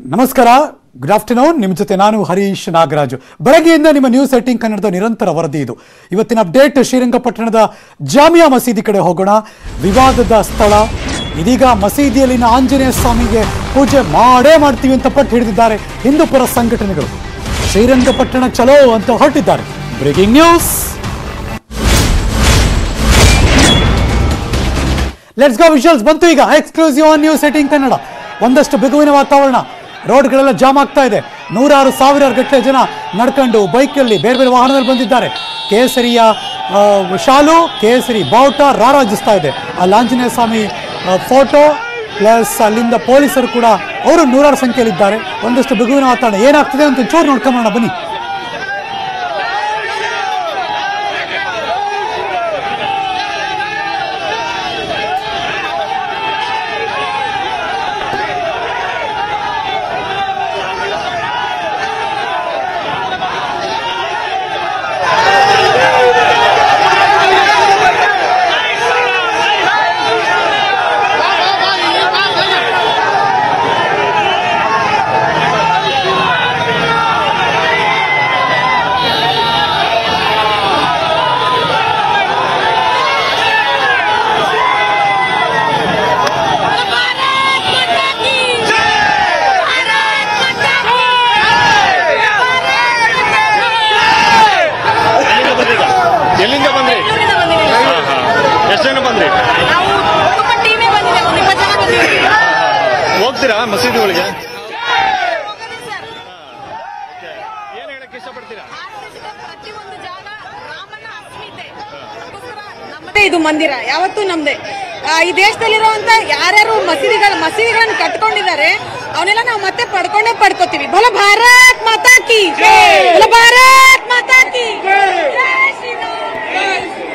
ನಮಸ್ಕಾರ good afternoon ನಿಮ್ಮ ಜೊತೆ ನಾನು ಹರೀಶ್ ನಾಗರಾಜು ಬೆಳಗ್ಗೆಯಿಂದ ನಿಮ್ಮ ನ್ಯೂಸ್ ಏಟಿಂಗ್ ಕನ್ನಡದ ನಿರಂತರ ವರದಿ ಇದು ಇವತ್ತಿನ ಅಪ್ಡೇಟ್ ಶ್ರೀರಂಗಪಟ್ಟಣದ ಜಾಮಿಯಾ ಮಸೀದಿ ಕಡೆ ಹೋಗೋಣ ವಿವಾದದ ಸ್ಥಳ ಇದೀಗ ಮಸೀದಿಯಲ್ಲಿನ ಆಂಜನೇಯ ಸ್ವಾಮಿಗೆ ಪೂಜೆ ಮಾಡೇ ಮಾಡ್ತೀವಿ ಅಂತ ಪಟ್ಟು ಹಿಡಿದಿದ್ದಾರೆ ಹಿಂದೂಪರ ಸಂಘಟನೆಗಳು ಶ್ರೀರಂಗಪಟ್ಟಣ ಚಲೋ ಅಂತ ಹೊರಟಿದ್ದಾರೆ breaking news let's go visuals ಬಂತು ಈಗ exclusive on news setting Kannada ಒಂದಷ್ಟು ಬಿಗುವಿನ ವಾತಾವರಣ ರೋಡ್ಗಳೆಲ್ಲ ಜಾಮ್ ಆಗ್ತಾ ಇದೆ ನೂರಾರು ಸಾವಿರಾರು ಗಟ್ಟಲೆ ಜನ ನಡ್ಕೊಂಡು ಬೈಕಲ್ಲಿ ಬೇರೆ ಬೇರೆ ವಾಹನದಲ್ಲಿ ಬಂದಿದ್ದಾರೆ ಕೇಸರಿಯ ಆ, ಶಾಲು ಕೇಸರಿ ಬಾವುಟ ರಾರಾಜಿಸ್ತಾ ಇದೆ ಅಲ್ಲಿ ಆಂಜನೇಯ ಸ್ವಾಮಿ ಫೋಟೋ ಪ್ಲಸ್ ಅಲ್ಲಿಂದ ಪೊಲೀಸರು ಕೂಡ ಅವರು ನೂರಾರು ಸಂಖ್ಯೆಯಲ್ಲಿದ್ದಾರೆ ಒಂದಷ್ಟು ಬಿಗುವಿನ ವಾತಾವರಣ ಏನಾಗ್ತಿದೆ ಅಂತ ಚೂರು ನೋಡ್ಕೊಂಬೋಣ ಬನ್ನಿ भारत माता की जय भारत माता की जय भारत माता की ಎಲ್ಲಿಂದ ಬಂದ್ರಿ ಬೆಂಗಳೂರಿಂದ ಬಂದಿದ್ದೀವಿ ಹಾ, ಹಾ. ಎಷ್ಟು ಜನ ಬಂದ್ರಿ ನಾವು ತುಂಬ ಟೀಮೇ ಬಂದಿದೆ ಒಂದು ಇಪ್ಪತ್ತು ಜನ ಬಂದಿದ್ದೀವಿ ಹೋಗ್ತೀರಾ ಮಸೀದಿ ಒಳಗೆ ಹೋಗೋದು ಸರ್ ಏನ್ ಹೇಳಕ್ ಇಷ್ಟಪಡ್ತೀರಾ ಭಾರತದ ಪ್ರತಿಯೊಂದು ಜಾಗ ರಾಮನ ಅಸ್ಮಿತೆ ಅದಕ್ಕೋಸ್ಕರ ನಮ್ಮದೇ ಇದು ಮಂದಿರ ಯಾವತ್ತೂ ನಮ್ದೇ ಆ, ಈ ದೇಶದಲ್ಲಿರುವಂತ ಯಾರ್ಯಾರು ಮಸೀದಿಗಳ ಮಸೀದಿಗಳನ್ನ ಕಟ್ಕೊಂಡಿದ್ದಾರೆ ಅವನ್ನೆಲ್ಲ ನಾವು ಮತ್ತೆ ಪಡ್ಕೊಂಡೇ ಪಡ್ಕೋತೀವಿ ಬಲ ಭಾರತ್ ಮಾತಾ ಕಿ ಬಲ ಭಾರತ್ ಮಾತಾ ಕಿ ಜೈ ಶ್ರೀರಾಮ್ ಜೈ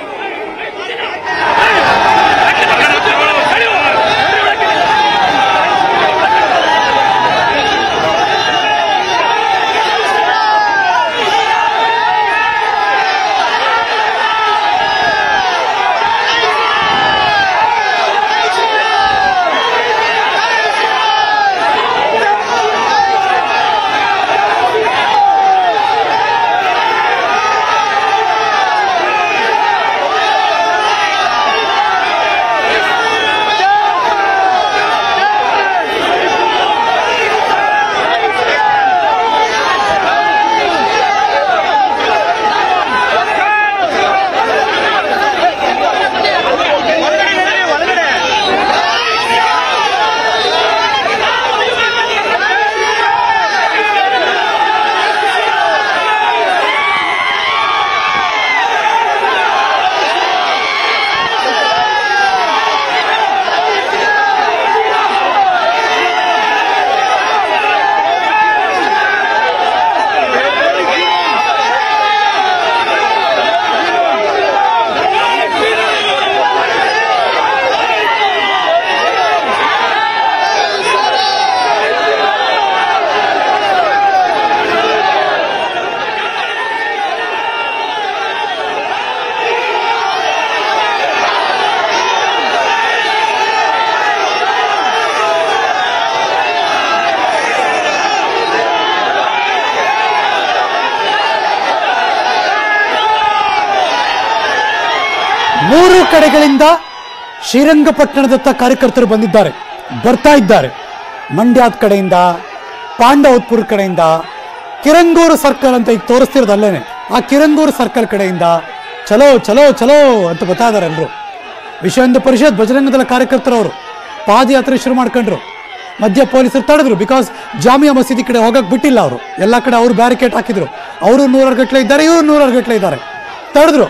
ಮೂರು ಕಡೆಗಳಿಂದ ಶ್ರೀರಂಗಪಟ್ಟಣದತ್ತ ಕಾರ್ಯಕರ್ತರು ಬಂದಿದ್ದಾರೆ ಬರ್ತಾ ಇದ್ದಾರೆ ಮಂಡ್ಯದ ಕಡೆಯಿಂದ ಪಾಂಡವತ್ಪುರ ಕಡೆಯಿಂದ ಕಿರಂಗೂರು ಸರ್ಕಲ್ ಅಂತ ಈಗ ತೋರಿಸ್ತಿರೋದು ಅಲ್ಲೇನೆ ಆ ಕಿರಂಗೂರು ಸರ್ಕಲ್ ಕಡೆಯಿಂದ ಚಲೋ ಚಲೋ ಚಲೋ ಅಂತ ಬರ್ತಾ ಇದ್ದಾರೆ ಎಲ್ಲರೂ ವಿಶ್ವ ಹಿಂದೂ ಪರಿಷತ್ ಬಜರಂಗದಳ ಕಾರ್ಯಕರ್ತರು ಅವರು ಪಾದಯಾತ್ರೆ ಶುರು ಮಾಡ್ಕೊಂಡ್ರು ಮಧ್ಯ ಪೊಲೀಸರು ತಡೆದ್ರು ಬಿಕಾಸ್ ಜಾಮಿಯಾ ಮಸೀದಿ ಕಡೆ ಹೋಗಕ್ ಬಿಟ್ಟಿಲ್ಲ ಅವರು ಎಲ್ಲ ಕಡೆ ಅವರು ಬ್ಯಾರಿಕೇಡ್ ಹಾಕಿದ್ರು ಅವರು ನೂರಾರು ಗಟ್ಟಲೆ ಇದ್ದಾರೆ ಇವರು ನೂರಾರು ಗಟ್ಟಲೆ ಇದ್ದಾರೆ ತಡೆದ್ರು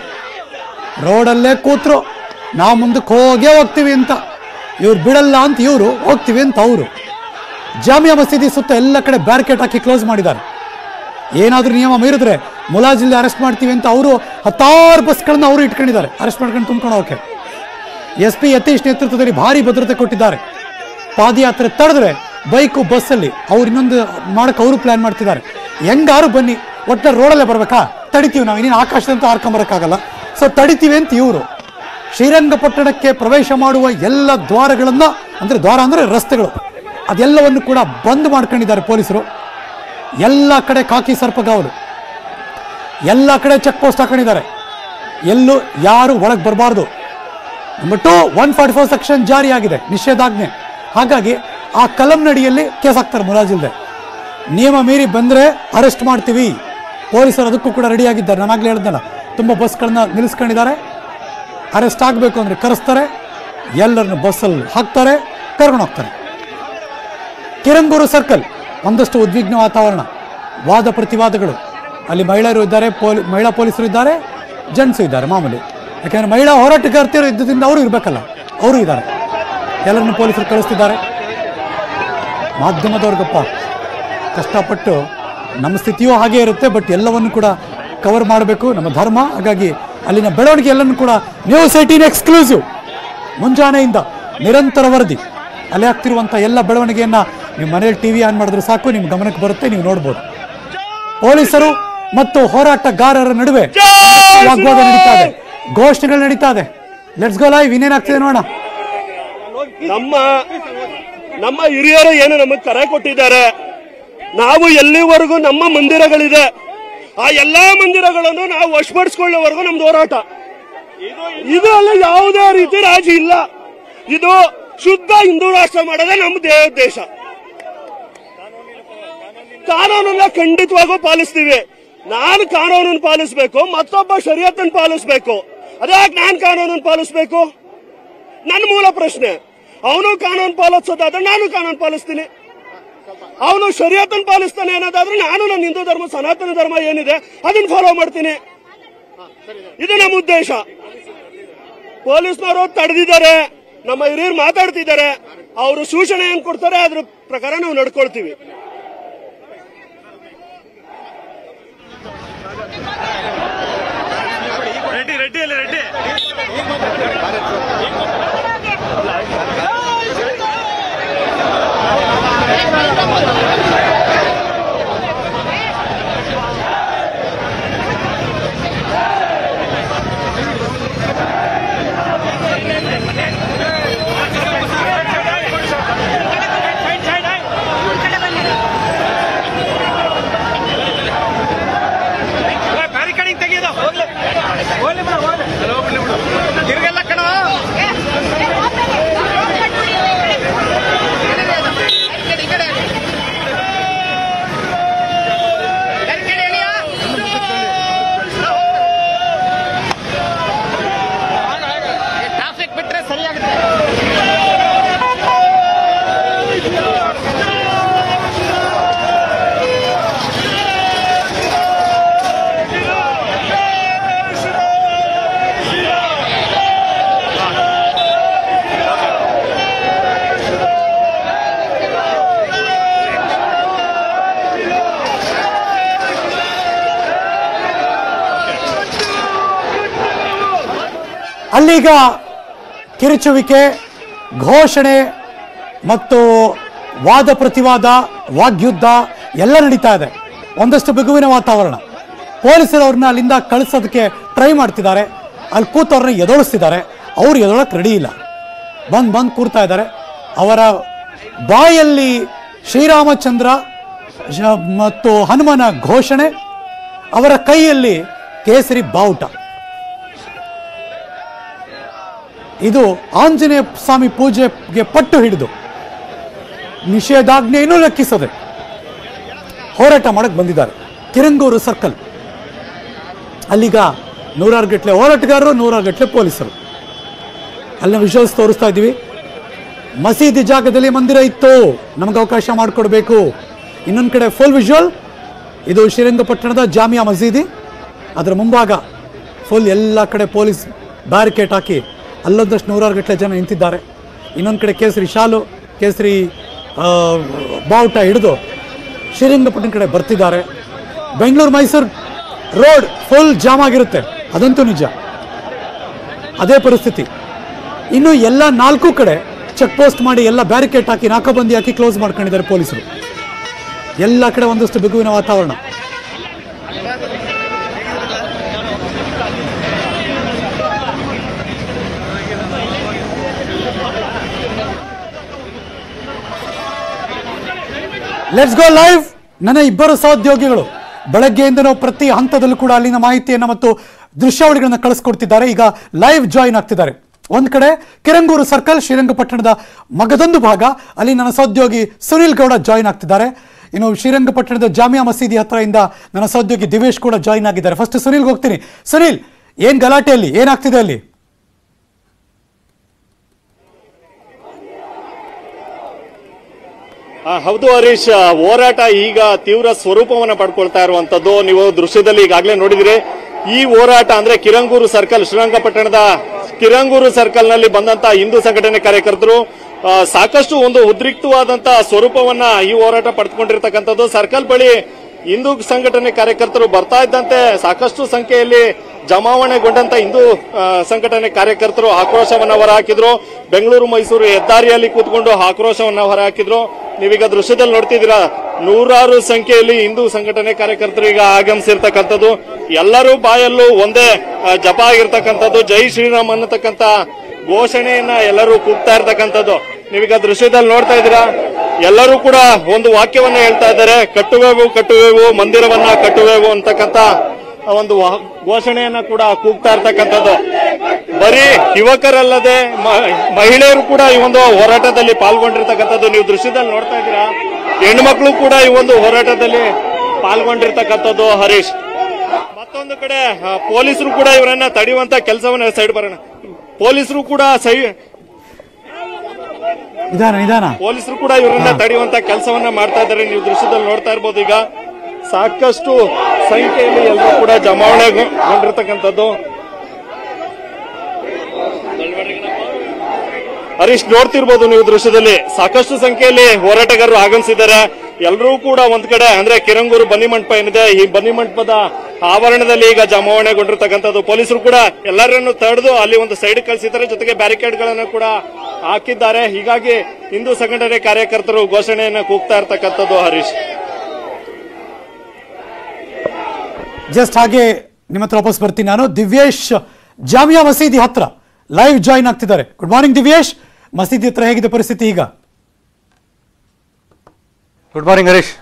ರೋಡಲ್ಲೇ ಕೂತ್ರು ನಾವು ಮುಂದಕ್ಕೆ ಹೋಗೇ ಹೋಗ್ತೀವಿ ಅಂತ ಇವ್ರು ಬಿಡಲ್ಲ ಅಂತ ಇವರು ಹೋಗ್ತೀವಿ ಅಂತ ಅವರು ಜಾಮಿಯಾ ಮಸೀದಿ ಸುತ್ತ ಎಲ್ಲ ಕಡೆ ಬ್ಯಾರಿಕೇಡ್ ಹಾಕಿ ಕ್ಲೋಸ್ ಮಾಡಿದ್ದಾರೆ ಏನಾದರೂ ನಿಯಮ ಮೀರಿದ್ರೆ ಮುಲಾಜಿಲ್ಲಿ ಅರೆಸ್ಟ್ ಮಾಡ್ತೀವಿ ಅಂತ ಅವರು ಹತ್ತಾರು ಬಸ್ಗಳನ್ನ ಅವರು ಇಟ್ಕೊಂಡಿದ್ದಾರೆ ಅರೆಸ್ಟ್ ಮಾಡ್ಕೊಂಡು ತುಂಬ್ಕೊಂಡು ಹೋಗಕ್ಕೆ ಎಸ್ ಪಿ ಯತೀಶ್ ನೇತೃತ್ವದಲ್ಲಿ ಭಾರಿ ಭದ್ರತೆ ಕೊಟ್ಟಿದ್ದಾರೆ ಪಾದಯಾತ್ರೆ ತಡೆದ್ರೆ ಬೈಕು ಬಸ್ಸಲ್ಲಿ ಅವ್ರು ಇನ್ನೊಂದು ಮಾಡಕ್ಕೆ ಅವರು ಪ್ಲಾನ್ ಮಾಡ್ತಿದ್ದಾರೆ ಹೆಂಗಾರು ಬನ್ನಿ ಒಟ್ಟ ರೋಡಲ್ಲೇ ಬರ್ಬೇಕಾ ತಡಿತೀವಿ ನಾವು ಇನ್ನೇನು ಆಕಾಶದಂತೂ ಹಾರ್ಕೊಂಬರಕ್ಕಾಗಲ್ಲ ಸೊ ತಡಿತೀವಿ ಅಂತ ಇವರು ಶ್ರೀರಂಗಪಟ್ಟಣಕ್ಕೆ ಪ್ರವೇಶ ಮಾಡುವ ಎಲ್ಲ ದ್ವಾರಗಳನ್ನ ಅಂದ್ರೆ ದ್ವಾರ ಅಂದ್ರೆ ರಸ್ತೆಗಳು ಅದೆಲ್ಲವನ್ನು ಕೂಡ ಬಂದ್ ಮಾಡ್ಕೊಂಡಿದ್ದಾರೆ ಪೊಲೀಸರು ಎಲ್ಲ ಕಡೆ ಕಾಕಿ ಸರ್ಪಗಾವಲು ಎಲ್ಲ ಕಡೆ ಚೆಕ್ ಪೋಸ್ಟ್ ಹಾಕೊಂಡಿದ್ದಾರೆ ಎಲ್ಲೂ ಯಾರು ಒಳಗೆ ಬರಬಾರ್ದು number two one forty four section ಜಾರಿಯಾಗಿದೆ ನಿಷೇಧಾಜ್ಞೆ ಹಾಗಾಗಿ ಆ ಕಲಂನಡಿಯಲ್ಲಿ ಕೇಸ್ ಹಾಕ್ತಾರೆ ಮುಲಾಜಿಲ್ದೆ ನಿಯಮ ಮೀರಿ ಬಂದರೆ ಅರೆಸ್ಟ್ ಮಾಡ್ತೀವಿ ಪೊಲೀಸರು ಅದಕ್ಕೂ ಕೂಡ ರೆಡಿಯಾಗಿದ್ದಾರೆ ನಾನಾಗಲೇ ಹೇಳಿದ್ನಲ್ಲ ತುಂಬ ಬಸ್ಗಳನ್ನ ನಿಲ್ಲಿಸ್ಕೊಂಡಿದ್ದಾರೆ ಅರೆಸ್ಟ್ ಆಗಬೇಕು ಅಂದರೆ ಕರೆಸ್ತಾರೆ ಎಲ್ಲರನ್ನು ಬಸ್ಸಲ್ಲಿ ಹಾಕ್ತಾರೆ ಕರ್ಕೊಂಡು ಹೋಗ್ತಾರೆ ಕಿರಂಗೂರು ಸರ್ಕಲ್ ಒಂದಷ್ಟು ಉದ್ವಿಗ್ನ ವಾತಾವರಣ ವಾದ ಪ್ರತಿವಾದಗಳು ಅಲ್ಲಿ ಮಹಿಳೆಯರು ಇದ್ದಾರೆ ಪೊಲಿ ಮಹಿಳಾ ಪೊಲೀಸರು ಇದ್ದಾರೆ ಜೆಂಟ್ಸು ಇದ್ದಾರೆ ಮಾಮೂಲಿ ಯಾಕೆಂದರೆ ಮಹಿಳಾ ಹೋರಾಟಗಾರ್ತಿಯರು ಇದ್ದದಿಂದ ಅವರು ಇರಬೇಕಲ್ಲ ಅವರು ಇದ್ದಾರೆ ಎಲ್ಲರನ್ನು ಪೊಲೀಸರು ಕಳಿಸ್ತಿದ್ದಾರೆ ಮಾಧ್ಯಮದವ್ರಿಗಪ್ಪ ಕಷ್ಟಪಟ್ಟು ನಮ್ಮ ಸ್ಥಿತಿಯೂ ಹಾಗೆ ಇರುತ್ತೆ ಬಟ್ ಎಲ್ಲವನ್ನು ಕೂಡ ಕವರ್ ಮಾಡಬೇಕು ನಮ್ಮ ಧರ್ಮ ಹಾಗಾಗಿ ಅಲ್ಲಿನ ಬೆಳವಣಿಗೆ ಎಲ್ಲನೂ ಕೂಡ ನ್ಯೂಸ್ ಏಟೀನ್ ಎಕ್ಸ್ಕ್ಲೂಸಿವ್ ಮುಂಜಾನೆಯಿಂದ ನಿರಂತರ ವರದಿ ಅಲ್ಲಿ ಆಗ್ತಿರುವಂಥ ಎಲ್ಲ ಬೆಳವಣಿಗೆಯನ್ನು ನೀವು ಮನೇಲಿ ಟಿ ವಿ ಆನ್ ಮಾಡಿದ್ರೆ ಸಾಕು ನಿಮ್ಮ ಗಮನಕ್ಕೆ ಬರುತ್ತೆ ನೀವು ನೋಡ್ಬೋದು ಪೊಲೀಸರು ಮತ್ತು ಹೋರಾಟಗಾರರ ನಡುವೆ ವಾಗ್ವಾದ ನಡೀತಾ ಇದೆ ಘೋಷಣೆಗಳು ನಡೀತಾ ಇದೆ ಲೆಟ್ಸ್ ಗೋ ಲೈವ್ ಇನ್ನೇನಾಗ್ತಿದೆ ನೋಡೋಣ ನಮ್ಮ ನಮ್ಮ ಹಿರಿಯರು ಏನು ನಮಗೆ ಕರೆ ಕೊಟ್ಟಿದ್ದಾರೆ ನಾವು ಎಲ್ಲಿವರೆಗೂ ನಮ್ಮ ಮಂದಿರಗಳಿದೆ ಆ ಎಲ್ಲಾ ಮಂದಿರಗಳನ್ನು ನಾವು ವಶಪಡಿಸಿಕೊಳ್ಳುವವರೆಗೂ ನಮ್ದು ಹೋರಾಟ ಇದು ಅಲ್ಲಿ ಯಾವುದೇ ರೀತಿ ರಾಜಿ ಇಲ್ಲ ಇದು ಶುದ್ಧ ಹಿಂದೂ ರಾಷ್ಟ್ರ ಮಾಡೋದೇ ನಮ್ಮ ದೇ- ದೇಶ ಕಾನೂನನ್ನ ಖಂಡಿತವಾಗೂ ಪಾಲಿಸ್ತೀವಿ ನಾನು ಕಾನೂನನ್ನು ಪಾಲಿಸಬೇಕು ಮತ್ತೊಬ್ಬ ಶರಿಯತ್ತನ್ನು ಪಾಲಿಸಬೇಕು ಅದ್ಯಾಕೆ ನಾನು ಕಾನೂನನ್ನು ಪಾಲಿಸಬೇಕು ನನ್ನ ಮೂಲ ಪ್ರಶ್ನೆ ಅವನು ಕಾನೂನು ಪಾಲಿಸೋದಾದ್ರೆ ನಾನು ಕಾನೂನು ಪಾಲಿಸ್ತೀನಿ ಅವನು ಶರಿಯತನ್ನು ಪಾಲಿಸ್ತಾನೆ ಅನ್ನೋದಾದ್ರೆ ನಾನು ನನ್ನ ಹಿಂದೂ ಧರ್ಮ ಸನಾತನ ಧರ್ಮ ಏನಿದೆ ಅದನ್ನ ಫಾಲೋ ಮಾಡ್ತೀನಿ ಇದು ನಮ್ಮ ಉದ್ದೇಶ ಪೊಲೀಸ್ನವರು ತಡೆದಿದ್ದಾರೆ ನಮ್ಮ ಹಿರಿಯರು ಮಾತಾಡ್ತಿದ್ದಾರೆ ಅವರು ಸೂಚನೆ ಏನ್ ಕೊಡ್ತಾರೆ ಅದ್ರ ಪ್ರಕಾರ ನಾವು ನಡ್ಕೊಳ್ತೀವಿ ರೆಡ್ಡಿ ರೆಡ್ಡಿಯಲ್ಲಿ ರೆಡ್ಡಿ ಬ್ಯಾರಿಕೇಡಿಂಗ್ ತೆಗೆಯೋದು ತಿರ್ಗಲ್ಲ ಕಣ ಟ್ರಾಫಿಕ್ ಬಿಟ್ರೆ ಸರಿಯಾಗುತ್ತೆ ಅಲ್ಲೀಗ ಕಿರುಚುವಿಕೆ ಘೋಷಣೆ ಮತ್ತು ವಾದ ಪ್ರತಿವಾದ ವಾಗ್ಯುದ್ಧ ಎಲ್ಲ ನಡೀತಾ ಇದೆ ಒಂದಷ್ಟು ಬಿಗುವಿನ ವಾತಾವರಣ ಪೊಲೀಸರು ಅವ್ರನ್ನ ಅಲ್ಲಿಂದ ಕಳಿಸೋದಕ್ಕೆ ಟ್ರೈ ಮಾಡ್ತಿದ್ದಾರೆ ಅಲ್ಲಿ ಕೂತವ್ರನ್ನ ಎದೊಳಿಸ್ತಿದ್ದಾರೆ ಅವ್ರು ಎದೊಳಕ್ಕೆ ರೆಡಿ ಇಲ್ಲ ಬಂದು ಬಂದು ಕೂರ್ತಾ ಇದ್ದಾರೆ ಅವರ ಬಾಯಲ್ಲಿ ಶ್ರೀರಾಮಚಂದ್ರ ಶ- ಮತ್ತು ಹನುಮನ ಘೋಷಣೆ ಅವರ ಕೈಯಲ್ಲಿ ಕೇಸರಿ ಬಾವುಟ ಇದು ಆಂಜನೇಯ ಸ್ವಾಮಿ ಪೂಜೆಗೆ ಪಟ್ಟು ಹಿಡಿದು ನಿಷೇಧಾಜ್ಞೆಯನ್ನು ಲೆಕ್ಕಿಸದೆ ಹೋರಾಟ ಮಾಡಕ್ಕೆ ಬಂದಿದ್ದಾರೆ ಕಿರಂಗೂರು ಸರ್ಕಲ್ ಅಲ್ಲಿಗ ನೂರಾರು ಗಟ್ಟಲೆ ಹೋರಾಟಗಾರರು ನೂರಾರು ಗಟ್ಟಲೆ ಪೊಲೀಸರು ಅಲ್ಲಿನ ವಿಜುವಲ್ಸ್ ತೋರಿಸ್ತಾ ಇದ್ದೀವಿ ಮಸೀದಿ ಜಾಗದಲ್ಲಿ ಮಂದಿರ ಇತ್ತು ನಮಗೆ ಅವಕಾಶ ಮಾಡಿಕೊಡ್ಬೇಕು ಇನ್ನೊಂದು ಕಡೆ ಫುಲ್ ವಿಜುವಲ್ ಇದು ಶ್ರೀರಂಗಪಟ್ಟಣದ ಜಾಮಿಯಾ ಮಸೀದಿ ಅದರ ಮುಂಭಾಗ ಫುಲ್ ಎಲ್ಲ ಕಡೆ ಪೊಲೀಸ್ ಬ್ಯಾರಿಕೇಡ್ ಹಾಕಿ ಅಲ್ಲೊಂದಷ್ಟು ನೂರಾರು ಗಟ್ಟಲೆ ಜನ ನಿಂತಿದ್ದಾರೆ ಇನ್ನೊಂದು ಕಡೆ ಕೇಸರಿ ಶಾಲು ಕೇಸರಿ ಆ, ಬಾವುಟ ಹಿಡಿದು ಶ್ರೀರಂಗಪಟ್ಟಣ ಕಡೆ ಬರ್ತಿದ್ದಾರೆ Bengaluru Mysuru road full jam ಆಗಿರುತ್ತೆ ಅದಂತೂ ನಿಜ ಅದೇ ಪರಿಸ್ಥಿತಿ ಇನ್ನು ಎಲ್ಲ ನಾಲ್ಕು ಕಡೆ ಚೆಕ್ ಪೋಸ್ಟ್ ಮಾಡಿ ಎಲ್ಲ ಬ್ಯಾರಿಕೇಡ್ ಹಾಕಿ ನಾಕಾಬಂದಿ ಹಾಕಿ ಕ್ಲೋಸ್ ಮಾಡ್ಕೊಂಡಿದ್ದಾರೆ ಪೊಲೀಸರು ಎಲ್ಲ ಕಡೆ ಒಂದಷ್ಟು ಬಿಗುವಿನ ವಾತಾವರಣ ಲೆಟ್ಸ್ ಗೋ ಲೈವ್ ನನ್ನ ಇಬ್ಬರು ಸಹೋದ್ಯೋಗಿಗಳು ಬೆಳಗ್ಗೆಯಿಂದ ನಾವು ಪ್ರತಿ ಹಂತದಲ್ಲೂ ಕೂಡ ಅಲ್ಲಿನ ಮಾಹಿತಿಯನ್ನು ಮತ್ತು ದೃಶ್ಯಾವಳಿಗಳನ್ನು ಕಳಿಸ್ಕೊಡ್ತಿದ್ದಾರೆ ಈಗ ಲೈವ್ ಜಾಯಿನ್ ಆಗ್ತಿದ್ದಾರೆ ಒಂದ್ ಕಡೆ ಕಿರಂಗೂರು ಸರ್ಕಲ್ ಶ್ರೀರಂಗಪಟ್ಟಣದ ಮಗದೊಂದು ಭಾಗ ಅಲ್ಲಿ ನನ್ನ ಸಹೋದ್ಯೋಗಿ ಸುನಿಲ್ ಗೌಡ ಜಾಯಿನ್ ಆಗ್ತಿದ್ದಾರೆ ಇನ್ನು ಶ್ರೀರಂಗಪಟ್ಟಣದ ಜಾಮಿಯಾ ಮಸೀದಿ ಹತ್ರದಿಂದ ನನ್ನ ಸಹೋದ್ಯೋಗಿ ದಿವೇಶ್ ಕೂಡ ಜಾಯಿನ್ ಆಗಿದ್ದಾರೆ ಫಸ್ಟ್ ಸುನಿಲ್ಗೆ ಹೋಗ್ತೀನಿ ಸುನಿಲ್ ಏನ್ ಗಲಾಟೆ ಅಲ್ಲಿ ಏನಾಗ್ತಿದೆ ಅಲ್ಲಿ ಆ, ಹೌದು ಹರೀಶ್ ಆ, ಹೋರಾಟ ಈಗ ತೀವ್ರ ಸ್ವರೂಪವನ್ನ ಪಡ್ಕೊಳ್ತಾ ಇರುವಂತದ್ದು ನೀವು ದೃಶ್ಯದಲ್ಲಿ ಈಗಾಗಲೇ ನೋಡಿದಿರಿ ಈ ಹೋರಾಟ ಅಂದ್ರೆ ಕಿರಂಗೂರು ಸರ್ಕಲ್ ಶ್ರೀರಂಗಪಟ್ಟಣದ ಕಿರಂಗೂರು ಸರ್ಕಲ್ ನಲ್ಲಿ ಬಂದಂತ ಹಿಂದೂ ಸಂಘಟನೆ ಕಾರ್ಯಕರ್ತರು ಆ, ಸಾಕಷ್ಟು ಒಂದು ಉದ್ರಿಕ್ತವಾದಂತ ಸ್ವರೂಪವನ್ನ ಈ ಹೋರಾಟ ಪಡೆದುಕೊಂಡಿರ್ತಕ್ಕಂಥದ್ದು ಸರ್ಕಲ್ ಬಳಿ ಹಿಂದೂ ಸಂಘಟನೆ ಕಾರ್ಯಕರ್ತರು ಬರ್ತಾ ಇದ್ದಂತೆ ಸಾಕಷ್ಟು ಸಂಖ್ಯೆಯಲ್ಲಿ ಜಮಾವಣೆಗೊಂಡಂತ ಹಿಂದೂ ಆ, ಸಂಘಟನೆ ಕಾರ್ಯಕರ್ತರು ಆಕ್ರೋಶವನ್ನ ಹೊರಹಾಕಿದ್ರು ಬೆಂಗಳೂರು ಮೈಸೂರು ಹೆದ್ದಾರಿಯಲ್ಲಿ ಕೂತ್ಕೊಂಡು ಆಕ್ರೋಶವನ್ನ ಹೊರಹಾಕಿದ್ರು ನೀವೀಗ ದೃಶ್ಯದಲ್ಲಿ ನೋಡ್ತಿದ್ದೀರಾ ನೂರಾರು ಸಂಖ್ಯೆಯಲ್ಲಿ ಹಿಂದೂ ಸಂಘಟನೆ ಕಾರ್ಯಕರ್ತರು ಈಗ ಆಗಮಿಸಿರ್ತಕ್ಕಂಥದ್ದು ಎಲ್ಲರೂ ಬಾಯಲ್ಲೂ ಒಂದೇ ಆ, ಜಪ ಆಗಿರ್ತಕ್ಕಂಥದ್ದು ಜೈ ಶ್ರೀರಾಮ್ ಅನ್ನತಕ್ಕಂಥ ಘೋಷಣೆಯನ್ನ ಎಲ್ಲರೂ ಕೂಗ್ತಾ ಇರ್ತಕ್ಕಂಥದ್ದು ನೀವೀಗ ದೃಶ್ಯದಲ್ಲಿ ನೋಡ್ತಾ ಇದ್ದೀರಾ ಎಲ್ಲರೂ ಕೂಡ ಒಂದು ವಾಕ್ಯವನ್ನ ಹೇಳ್ತಾ ಇದ್ದಾರೆ ಕಟ್ಟುವೆವು ಕಟ್ಟುವೆವು ಮಂದಿರವನ್ನ ಕಟ್ಟುವೆವು ಅಂತಕ್ಕಂಥ ಒಂದು ವಾ- ಘೋಷಣೆಯನ್ನ ಕೂಡ ಕೂಗ್ತಾ ಇರ್ತಕ್ಕಂಥದ್ದು ಬರೀ ಯುವಕರಲ್ಲದೆ ಮ- ಮಹಿಳೆಯರು ಕೂಡ ಈ ಒಂದು ಹೋರಾಟದಲ್ಲಿ ಪಾಲ್ಗೊಂಡಿರ್ತಕ್ಕಂಥದ್ದು ನೀವು ದೃಶ್ಯದಲ್ಲಿ ನೋಡ್ತಾ ಇದ್ದೀರಾ ಹೆಣ್ಮಕ್ಳು ಕೂಡ ಈ ಒಂದು ಹೋರಾಟದಲ್ಲಿ ಪಾಲ್ಗೊಂಡಿರ್ತಕ್ಕಂಥದ್ದು ಹರೀಶ್ ಮತ್ತೊಂದು ಕಡೆ ಆ, ಪೊಲೀಸರು ಕೂಡ ಇವರನ್ನ ತಡೆಯುವಂತ ಕೆಲಸವನ್ನ ಸೈಡ್ ಬರೋಣ ಪೊಲೀಸರು ಕೂಡ ಸೈ ನಿಧಾನ ನಿಧಾನ ಪೊಲೀಸರು ಕೂಡ ಇವರನ್ನ ತಡೆಯುವಂತ ಕೆಲಸವನ್ನ ಮಾಡ್ತಾ ಇದ್ದಾರೆ ನೀವು ದೃಶ್ಯದಲ್ಲಿ ನೋಡ್ತಾ ಇರ್ಬೋದು ಈಗ ಸಾಕಷ್ಟು ಸಂಖ್ಯೆಯಲ್ಲಿ ಎಲ್ಲರೂ ಕೂಡ ಜಮಾವಣೆಗೊಂಡಿರ್ತಕ್ಕಂಥದ್ದು ಹರೀಶ್ ನೋಡ್ತಿರ್ಬೋದು ನೀವು ದೃಶ್ಯದಲ್ಲಿ ಸಾಕಷ್ಟು ಸಂಖ್ಯೆಯಲ್ಲಿ ಹೋರಾಟಗಾರರು ಆಗಮಿಸಿದ್ದಾರೆ ಎಲ್ಲರೂ ಕೂಡ ಒಂದ್ ಕಡೆ ಅಂದ್ರೆ ಕಿರಂಗೂರು ಬನ್ನಿ ಮಂಟಪ ಏನಿದೆ ಈ ಬನ್ನಿ ಮಂಟಪದ ಆವರಣದಲ್ಲಿ ಈಗ ಜಮಾವಣೆಗೊಂಡಿರ್ತಕ್ಕಂಥದ್ದು ಪೊಲೀಸರು ಕೂಡ ಎಲ್ಲರನ್ನು ತಡೆದು ಅಲ್ಲಿ ಒಂದು ಸೈಡ್ ಕಳಿಸಿದ್ದಾರೆ ಜೊತೆಗೆ ಬ್ಯಾರಿಕೇಡ್ ಗಳನ್ನು ಕೂಡ ಹಾಕಿದ್ದಾರೆ ಹೀಗಾಗಿ ಹಿಂದೂ ಸಂಘಟನೆ ಕಾರ್ಯಕರ್ತರು ಘೋಷಣೆಯನ್ನ ಕೂಗ್ತಾ ಇರ್ತಕ್ಕಂಥದ್ದು ಹರೀಶ್ ಜಸ್ಟ್ ಹಾಗೆ ನಿಮ್ಮ ಹತ್ರ ವಾಪಸ್ ಬರ್ತೀನಿ ನಾನು ದಿವ್ಯೇಶ್ ಜಾಮಿಯಾ ಮಸೀದಿ ಹತ್ರ ಲೈವ್ ಜಾಯಿನ್ ಆಗ್ತಿದ್ದಾರೆ ಗುಡ್ ಮಾರ್ನಿಂಗ್ ದಿವ್ಯೇಶ್ ಮಸೀದಿ ಹತ್ರ ಹೇಗಿದೆ ಪರಿಸ್ಥಿತಿ ಈಗ ಗುಡ್ ಮಾರ್ನಿಂಗ್ ಹರೀಶ್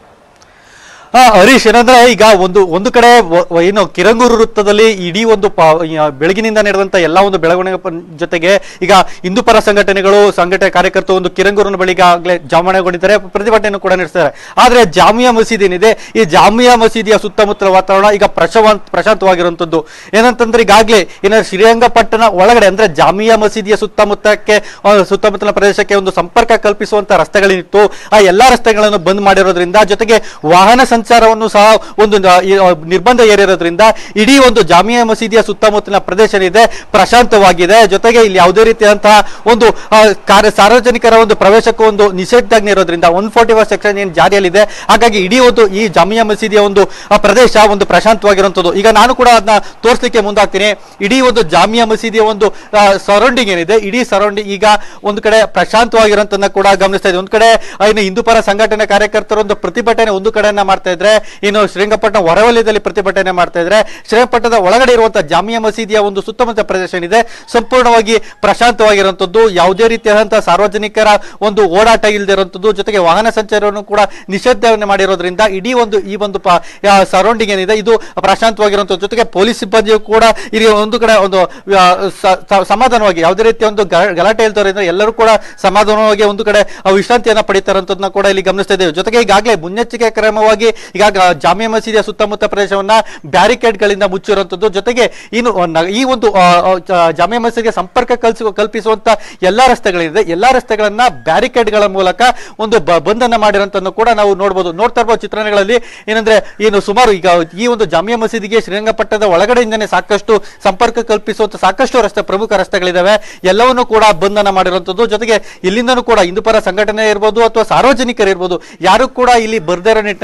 ಆ, ಹರೀಶ್ ಏನಂದ್ರೆ ಈಗ ಒಂದು ಒಂದು ಕಡೆ ವ- ವ- ಏನು ಕಿರಂಗೂರು ವೃತ್ತದಲ್ಲಿ ಇಡೀ ಒಂದು ಪ- ಆ, ಬೆಳಗಿನಿಂದ ನಡೆದಂತ ಎಲ್ಲ ಒಂದು ಬೆಳವಣಿಗೆ ಪ- ಜೊತೆಗೆ ಈಗ ಹಿಂದೂ ಪರ ಸಂಘಟನೆಗಳು ಸಂಘಟನೆ ಕಾರ್ಯಕರ್ತರು ಒಂದು ಕಿರಂಗೂರಿನ ಬಳಿ ಈಗಾಗಲೇ ಜಾಮಣೆಗೊಂಡಿದ್ದಾರೆ ಪ್ರತಿಭಟನೆಯನ್ನು ಕೂಡ ನಡೆಸ್ತಾರೆ ಆದ್ರೆ ಜಾಮಿಯಾ ಮಸೀದಿ ಏನಿದೆ ಈ ಜಾಮಿಯಾ ಮಸೀದಿಯ ಸುತ್ತಮುತ್ತಲ ವಾತಾವರಣ ಈಗ ಪ್ರಶಾಂತ್ ಪ್ರಶಾಂತವಾಗಿರುವಂತದ್ದು ಏನಂತಂದ್ರೆ ಈಗಾಗಲೇ ಏನಾದ್ರೆ ಶ್ರೀರಂಗಪಟ್ಟಣ ಒಳಗಡೆ ಅಂದ್ರೆ ಜಾಮಿಯಾ ಮಸೀದಿಯ ಸುತ್ತಮುತ್ತಕ್ಕೆ ಆ, ಸುತ್ತಮುತ್ತಲ ಪ್ರದೇಶಕ್ಕೆ ಒಂದು ಸಂಪರ್ಕ ಕಲ್ಪಿಸುವಂತ ರಸ್ತೆಗಳೇನಿತ್ತು ಆ ಎಲ್ಲಾ ರಸ್ತೆಗಳನ್ನು ಬಂದ್ ಮಾಡಿರೋದ್ರಿಂದ ಜೊತೆಗೆ ವಾಹನ ಸಂಚಾರವನ್ನು ಸಹ ಒಂದು ನ- ಈ, ಆ, ನಿರ್ಬಂಧ ಏರಿರೋದ್ರಿಂದ ಇಡೀ ಒಂದು ಜಾಮಿಯಾ ಮಸೀದಿಯ ಸುತ್ತಮುತ್ತಲಿನ ಪ್ರದೇಶ ಏನಿದೆ ಪ್ರಶಾಂತವಾಗಿದೆ ಜೊತೆಗೆ ಇಲ್ಲಿ ಯಾವುದೇ ರೀತಿಯಾದಂತಹ ಒಂದು ಆ, ಕಾರ್ಯ ಸಾರ್ವಜನಿಕರ ಒಂದು ಪ್ರವೇಶಕ್ಕೂ ಒಂದು ನಿಷೇಧಾಜ್ಞೆ ಇರೋದ್ರಿಂದ ಒನ್ ಫೋರ್ಟಿ ಫೋರ್ ಸೆಕ್ಷನ್ ಏನು ಜಾರಿಯಲ್ಲಿದೆ ಹಾಗಾಗಿ ಇಡೀ ಒಂದು ಈ ಜಾಮಿಯಾ ಮಸೀದಿಯ ಒಂದು ಆ, ಪ್ರದೇಶ ಒಂದು ಪ್ರಶಾಂತವಾಗಿರುವಂಥದ್ದು ಈಗ ನಾನು ಕೂಡ ಅದನ್ನ ತೋರಿಸಲಿಕ್ಕೆ ಮುಂದಾಗ್ತೀನಿ ಇಡೀ ಒಂದು ಜಾಮಿಯಾ ಮಸೀದಿಯ ಒಂದು ಸರೌಂಡಿಂಗ್ ಏನಿದೆ ಇಡೀ ಸರೌಂಡಿಂಗ್ ಈಗ ಒಂದು ಕಡೆ ಪ್ರಶಾಂತವಾಗಿರೋಂಥದ್ದನ್ನ ಕೂಡ ಗಮನಿಸ್ತಾ ಇದೆ ಒಂದು ಕಡೆ ಆ, ಇನ್ನು ಹಿಂದೂ ಪರ ಸಂಘಟನೆ ಕಾರ್ಯಕರ್ತರು ಒಂದು ಪ್ರತಿಭಟನೆ ಒಂದು ಕಡೆಯನ್ನ ಮಾಡ್ತಾ ಇದ್ರೆ ಇನ್ನು ಶ್ರೀರಂಗಪಟ್ಟಣ ಹೊರವಲಯದಲ್ಲಿ ಪ್ರತಿಭಟನೆ ಮಾಡ್ತಾ ಇದ್ರೆ ಶ್ರೀರಂಗಪಟ್ಟಣದ ಒಳಗಡೆ ಇರುವಂತಹ ಜಾಮಿಯಾ ಮಸೀದಿಯ ಒಂದು ಸುತ್ತಮುತ್ತ ಪ್ರದೇಶ ಏನಿದೆ ಸಂಪೂರ್ಣವಾಗಿ ಪ್ರಶಾಂತವಾಗಿರುವಂತದ್ದು ಯಾವುದೇ ರೀತಿಯಾದಂತಹ ಸಾರ್ವಜನಿಕರ ಒಂದು ಓಡಾಟ ಇಲ್ಲದೆ ಇರುವಂತದ್ದು ಜೊತೆಗೆ ವಾಹನ ಸಂಚಾರವನ್ನು ಕೂಡ ನಿಷೇಧವನ್ನು ಮಾಡಿರೋದ್ರಿಂದ ಇಡೀ ಒಂದು ಈ ಒಂದು ಸರೌಂಡಿಂಗ್ ಏನಿದೆ ಇದು ಪ್ರಶಾಂತವಾಗಿರುವಂತದ್ದು ಜೊತೆಗೆ ಪೊಲೀಸ್ ಸಿಬ್ಬಂದಿಯು ಕೂಡ ಇಲ್ಲಿ ಒಂದು ಕಡೆ ಒಂದು ಆ, ಸ- ಸ- ಸಮಾಧಾನವಾಗಿ ಯಾವುದೇ ರೀತಿಯ ಒಂದು ಗ- ಗಲಾಟೆ ಇಲ್ದವರಿಂದ ಎಲ್ಲರೂ ಕೂಡ ಸಮಾಧಾನವಾಗಿ ಒಂದು ಕಡೆ ಆ, ವಿಶ್ರಾಂತಿಯನ್ನ ಪಡಿತಾ ಇರುವಂತದನ್ನ ಕೂಡ ಇಲ್ಲಿ ಗಮನಿಸ್ತಾ ಇದ್ದೇವೆ ಜೊತೆಗೆ ಈಗಾಗಲೇ ಮುನ್ನೆಚ್ಚರಿಕೆ ಕ್ರಮವಾಗಿ ಈಗ ಗ- ಜಾಮಿಯಾ ಮಸೀದಿಯ ಸುತ್ತಮುತ್ತ ಪ್ರದೇಶವನ್ನ ಬ್ಯಾರಿಕೇಡ್ ಗಳಿಂದ ಮುಚ್ಚಿರುವಂತದ್ದು ಜೊತೆಗೆ ಇನ್ನು ನ- ಈ ಒಂದು ಆ, ಆ, ಜ- ಜಾಮಿಯಾ ಮಸೀದಿಗೆ ಸಂಪರ್ಕ ಕಲ್ಪಿಸುವ ಕಲ್ಪಿಸುವಂತ ಎಲ್ಲಾ ರಸ್ತೆಗಳಿದೆ ಎಲ್ಲಾ ರಸ್ತೆಗಳನ್ನ ಬ್ಯಾರಿಕೇಡ್ ಗಳ ಮೂಲಕ ಒಂದು ಬ- ಬಂಧನ ಮಾಡಿರೋಂಥದ್ದು ಕೂಡ ನಾವು ನೋಡಬಹುದು ನೋಡ್ತಾ ಇರ್ಬೋದು ಚಿತ್ರಣಗಳಲ್ಲಿ ಏನಂದ್ರೆ ಏನು ಸುಮಾರು ಈಗ ಈ ಒಂದು ಜಾಮಿಯಾ ಮಸೀದಿಗೆ ಶ್ರೀರಂಗಪಟ್ಟಣದ ಒಳಗಡೆಯಿಂದನೇ ಸಾಕಷ್ಟು ಸಂಪರ್ಕ ಕಲ್ಪಿಸುವಂತ ಸಾಕಷ್ಟು ರಸ್ತೆ ಪ್ರಮುಖ ರಸ್ತೆಗಳಿದಾವೆ ಎಲ್ಲವನ್ನೂ ಕೂಡ ಬಂಧನ ಮಾಡಿರುವಂತದ್ದು ಜೊತೆಗೆ ಇಲ್ಲಿಂದನೂ ಕೂಡ ಹಿಂದೂ ಪರ ಸಂಘಟನೆ ಇರ್ಬೋದು ಅಥವಾ ಸಾರ್ವಜನಿಕರು ಇರ್ಬೋದು ಯಾರು ಕೂಡ ಇಲ್ಲಿ ಬರ್ದೇ ಇರೋ ನಿಟ್ಟಿನಲ್ಲಿ ಕ್ರಮ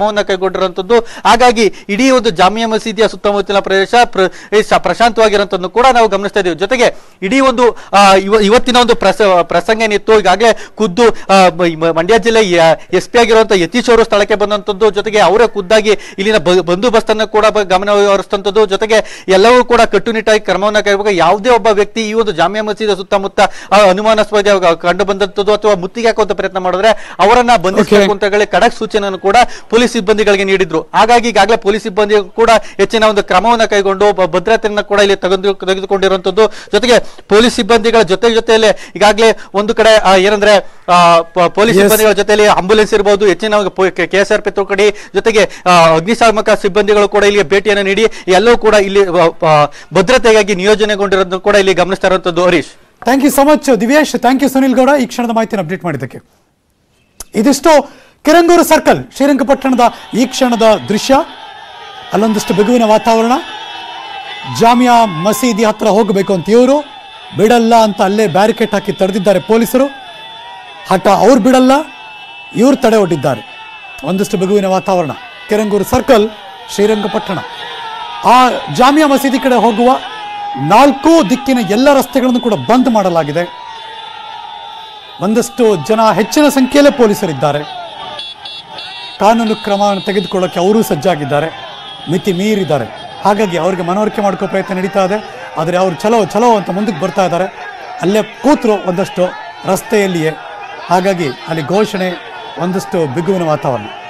ಕ್ರಮವನ್ನ ಕೈಗೊಂಡಿರುವಂತದ್ದು ಹಾಗಾಗಿ ಇಡೀ ಒಂದು ಜಾಮಿಯಾ ಮಸೀದಿಯ ಸುತ್ತಮುತ್ತಲಿನ ಪ್ರದೇಶ ಪ್ರ- ಈ ಸ- ಪ್ರಶಾಂತವಾಗಿರುವಂತದ್ದು ಕೂಡ ನಾವು ಗಮನಿಸ್ತಾ ಇದ್ದೀವಿ ಜೊತೆಗೆ ಇಡೀ ಒಂದು ಆ, ಇವ- ಇವತ್ತಿನ ಒಂದು ಪ್ರಸ ಪ್ರಸಂಗ ಏನಿತ್ತು ಈಗಾಗಲೇ ಖುದ್ದು ಆ, ಮ- ಮ- ಮಂಡ್ಯ ಜಿಲ್ಲೆ ಎಸ್ ಪಿ ಆಗಿರುವಂತಹ ಯತೀಶ್ ಅವರು ಸ್ಥಳಕ್ಕೆ ಬಂದಂತದ್ದು ಜೊತೆಗೆ ಅವರ ಖುದ್ದಾಗಿ ಇಲ್ಲಿನ ಬ- ಬಂದೋಬಸ್ತ್ ಅನ್ನು ಕೂಡ ಬ- ಗಮನ ಹರಿಸ್ತಂಥದ್ದು ಜೊತೆಗೆ ಎಲ್ಲವೂ ಕೂಡ ಕಟ್ಟುನಿಟ್ಟಾಗಿ ಕ್ರಮವನ್ನ ಕೈಗೊಳ್ಳುವಾಗ ಯಾವುದೇ ಒಬ್ಬ ವ್ಯಕ್ತಿ ಈ ಒಂದು ಜಾಮಿಯಾ ಮಸೀದಿ ಸುತ್ತಮುತ್ತ ಆ, ಅನುಮಾನಾಸ್ಪದ ಕಂಡು ಬಂದಂತದ್ದು ಅಥವಾ ಮುತ್ತಿಗೆ ಹಾಕುವಂತ ಪ್ರಯತ್ನ ಮಾಡಿದ್ರೆ ಅವರನ್ನ ಬಂಧಿಸಬೇಕು ಅಂತ ಹೇಳಿ ಖಡಕ್ ಸೂಚನೆಯನ್ನು ಕೂಡ ಪೊಲೀಸ್ ಸಿಬ್ಬಂದಿಗಳಿಗೆ ನೀಡಿದ್ರು ಹಾಗಾಗಿ ಈಗಾಗಲೇ ಪೊಲೀಸ್ ಸಿಬ್ಬಂದಿ ಕೂಡ ಹೆಚ್ಚಿನ ಒಂದು ಕ್ರಮವನ್ನ ಕೈಗೊಂಡು ಬ- ಭದ್ರತೆಯನ್ನ ಕೂಡ ಇಲ್ಲಿ ತೆಗೆದು ತೆಗೆದುಕೊಂಡಿರುವಂತದ್ದು ಜೊತೆಗೆ ಪೊಲೀಸ್ ಸಿಬ್ಬಂದಿಗಳ ಜೊತೆ ಜೊತೆಯಲ್ಲೇ ಈಗಾಗಲೇ ಒಂದು ಕಡೆ ಆ, ಏನಂದ್ರೆ ಆ, ಪ- ಪೊಲೀಸ್ Yes. ಸಿಬ್ಬಂದಿಗಳ ಜೊತೆಯಲ್ಲಿ ಆಂಬುಲೆನ್ಸ್ ಇರಬಹುದು ಹೆಚ್ಚಿನ ಕೆ ಎಸ್ ಆರ್ ಪಿ ತುಕಡಿ ಜೊತೆಗೆ ಆ, ಅಗ್ನಿಶಾಮಕ ಸಿಬ್ಬಂದಿಗಳು ಕೂಡ ಇಲ್ಲಿ ಭೇಟಿಯನ್ನು ನೀಡಿ ಎಲ್ಲವೂ ಕೂಡ ಇಲ್ಲಿ ಆ, ಆ, ಭದ್ರತೆಗಾಗಿ ನಿಯೋಜನೆಗೊಂಡಿರೋದನ್ನು ಕೂಡ ಇಲ್ಲಿ ಗಮನಿಸ್ತಾ ಇರುವಂತದ್ದು Harish thank you so much Divyesh thank you Sunil Gowda ಈ ಕ್ಷಣದ ಮಾಹಿತಿಯನ್ನು ಅಪ್ಡೇಟ್ ಮಾಡಿದ್ದಕ್ಕೆ ಇದಿಷ್ಟು ಕಿರಂಗೂರು ಸರ್ಕಲ್ ಶ್ರೀರಂಗಪಟ್ಟಣದ ಈ ಕ್ಷಣದ ದೃಶ್ಯ ಅಲ್ಲೊಂದಿಷ್ಟು ಬಿಗುವಿನ ವಾತಾವರಣ ಜಾಮಿಯಾ ಮಸೀದಿ ಹತ್ರ ಹೋಗಬೇಕು ಅಂತ ಇವರು ಬಿಡಲ್ಲ ಅಂತ ಅಲ್ಲೇ ಬ್ಯಾರಿಕೇಡ್ ಹಾಕಿ ತಡೆದಿದ್ದಾರೆ ಪೊಲೀಸರು ಹಠ ಅವ್ರು ಬಿಡಲ್ಲ ಇವ್ರು ತಡೆ ಒಡ್ಡಿದ್ದಾರೆ ಒಂದಿಷ್ಟು ಬಿಗುವಿನ ವಾತಾವರಣ ಕೆರಂಗೂರು ಸರ್ಕಲ್ ಶ್ರೀರಂಗಪಟ್ಟಣ ಆ ಜಾಮಿಯಾ ಮಸೀದಿ ಕಡೆ ಹೋಗುವ ನಾಲ್ಕು ದಿಕ್ಕಿನ ಎಲ್ಲ ರಸ್ತೆಗಳನ್ನು ಕೂಡ ಬಂದ್ ಮಾಡಲಾಗಿದೆ ಒಂದಷ್ಟು ಜನ ಹೆಚ್ಚಿನ ಸಂಖ್ಯೆಯಲ್ಲೇ ಪೊಲೀಸರಿದ್ದಾರೆ ಕಾನೂನು ಕ್ರಮವನ್ನು ತೆಗೆದುಕೊಳ್ಳೋಕೆ ಅವರೂ ಸಜ್ಜಾಗಿದ್ದಾರೆ ಮಿತಿ ಮೀರಿದ್ದಾರೆ ಹಾಗಾಗಿ ಅವರಿಗೆ ಮನವರಿಕೆ ಮಾಡ್ಕೋ ಪ್ರಯತ್ನ ನಡೀತಾ ಇದೆ ಆದರೆ ಅವರು ಚಲೋ ಚಲೋ ಅಂತ ಮುಂದಕ್ಕೆ ಬರ್ತಾ ಇದ್ದಾರೆ ಅಲ್ಲೇ ಕೂತರು ಒಂದಷ್ಟು ರಸ್ತೆಯಲ್ಲಿಯೇ ಹಾಗಾಗಿ ಅಲ್ಲಿ ಘೋಷಣೆ ಒಂದಷ್ಟು ಬಿಗುವಿನ ವಾತಾವರಣ